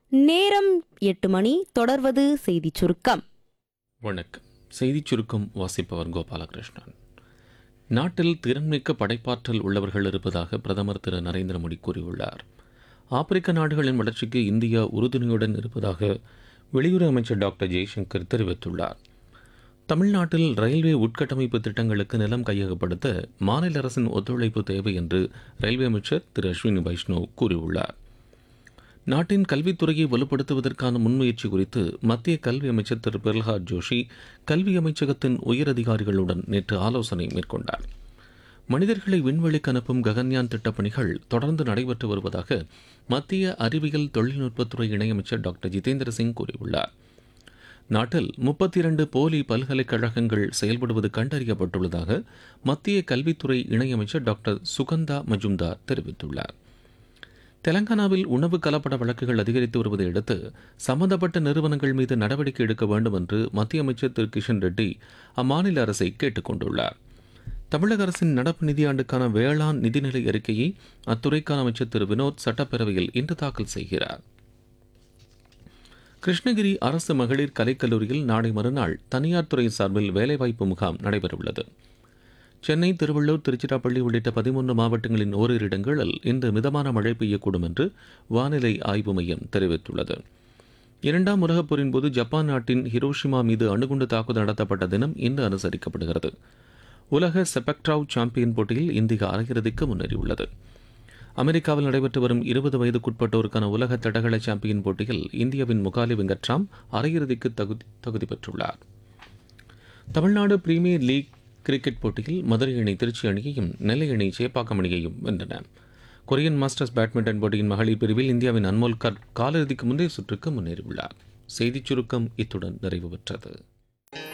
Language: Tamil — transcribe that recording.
நேரம் எட்டு மணி தொடர்வது செய்திச் சுருக்கம் வணக்கம் செய்திச் சுருக்கம் வாசிப்பவர் கோபாலகிருஷ்ணன் நாட்டில் திறன்மிக்க படைப்பாற்றல் உள்ளவர்கள் இருப்பதாக பிரதமர் திரு நரேந்திர மோடி கூறியுள்ளார் ஆப்பிரிக்க நாடுகளின் வளர்ச்சிக்கு இந்தியா உறுதுணையுடன் இருப்பதாக வெளியுறவு அமைச்சர் டாக்டர் ஜெய்சங்கர் தெரிவித்துள்ளார் தமிழ்நாட்டில் ரயில்வே உட்கட்டமைப்பு திட்டங்களுக்கு நிலம் கையகப்படுத்த மாநில அரசின் ஒத்துழைப்பு தேவை என்று ரயில்வே அமைச்சர் திரு அஸ்வினி வைஷ்ணவ் கூறியுள்ளார் நாட்டின் கல்வித்துறையை வலுப்படுத்துவதற்கான முன்முயற்சி குறித்து மத்திய கல்வி அமைச்சர் திரு பிரகலாத் ஜோஷி கல்வி அமைச்சகத்தின் உயரதிகாரிகளுடன் நேற்று ஆலோசனை மேற்கொண்டார் மனிதர்களை விண்வெளிக்கு அனுப்பும் ககன்யான் திட்டப் பணிகள் தொடர்ந்து நடைபெற்று வருவதாக மத்திய அறிவியல் தொழில்நுட்பத்துறை இணையமைச்சர் டாக்டர் ஜிதேந்திர சிங் கூறியுள்ளார் நாட்டில் முப்பத்தி இரண்டு போலி பல்கலைக்கழகங்கள் செயல்படுவது கண்டறியப்பட்டுள்ளதாக மத்திய கல்வித்துறை இணையமைச்சர் டாக்டர் சுகந்தா மஜும்தார் தெரிவித்துள்ளார் தெலங்கானாவில் உணவு கலப்பட வழக்குகள் அதிகரித்து வருவதை அடுத்து சம்பந்தப்பட்ட நிறுவனங்கள் மீது நடவடிக்கை எடுக்க வேண்டும் என்று மத்திய அமைச்சர் திரு கிஷன் ரெட்டி அம்மாநில அரசை கேட்டுக் கொண்டுள்ளார் தமிழக அரசின் நடப்பு நிதியாண்டுக்கான வேளாண் நிதிநிலை அறிக்கையை அத்துறைக்கான அமைச்சர் திரு வினோத் சட்டப்பேரவையில் இன்று தாக்கல் செய்கிறார் கிருஷ்ணகிரி அரசு மகளிர் கலைக்கல்லூரியில் நாளை மறுநாள் தனியார் துறை சார்பில் வேலைவாய்ப்பு முகாம் நடைபெறவுள்ளது சென்னை திருவள்ளூர் திருச்சிராப்பள்ளி உள்ளிட்ட பதிமூன்று மாவட்டங்களின் ஓரிரு இடங்களில் இன்று மிதமான மழை பெய்யக்கூடும் என்று வானிலை ஆய்வு மையம் தெரிவித்துள்ளது இரண்டாம் உலகப் போரின் போது ஜப்பான் நாட்டின் ஹிரோஷிமா மீது அணுகுண்டு தாக்குதல் நடத்தப்பட்ட தினம் இன்று அனுசரிக்கப்படுகிறது உலக செபக்ட்ராவ் சாம்பியன் போட்டியில் இந்தியா அரையிறுதிக்கு முன்னேறியுள்ளது அமெரிக்காவில் நடைபெற்று வரும் இருபது வயதுக்குட்பட்டோருக்கான உலக தடகள சாம்பியன் போட்டியில் இந்தியாவின் முகாலி வெங்கட்ராம் அரையிறுதிக்கு தகுதி தகுதி பெற்றுள்ளார் தமிழ்நாடு பிரீமியர் லீக் கிரிக்கெட் போட்டியில் மதுரை அணி திருச்சி அணியையும் நெல்லை அணி சேப்பாக்கம் அணியையும் வென்றன கொரியன் மாஸ்டர்ஸ் பேட்மிண்டன் போட்டியின் மகளிர் பிரிவில் இந்தியாவின் அன்மோல் கர் காலிறுதிக்கு முந்தைய சுற்றுக்கு முன்னேறியுள்ளார் செய்திச் சுருக்கம் இத்துடன் நிறைவு பெற்றது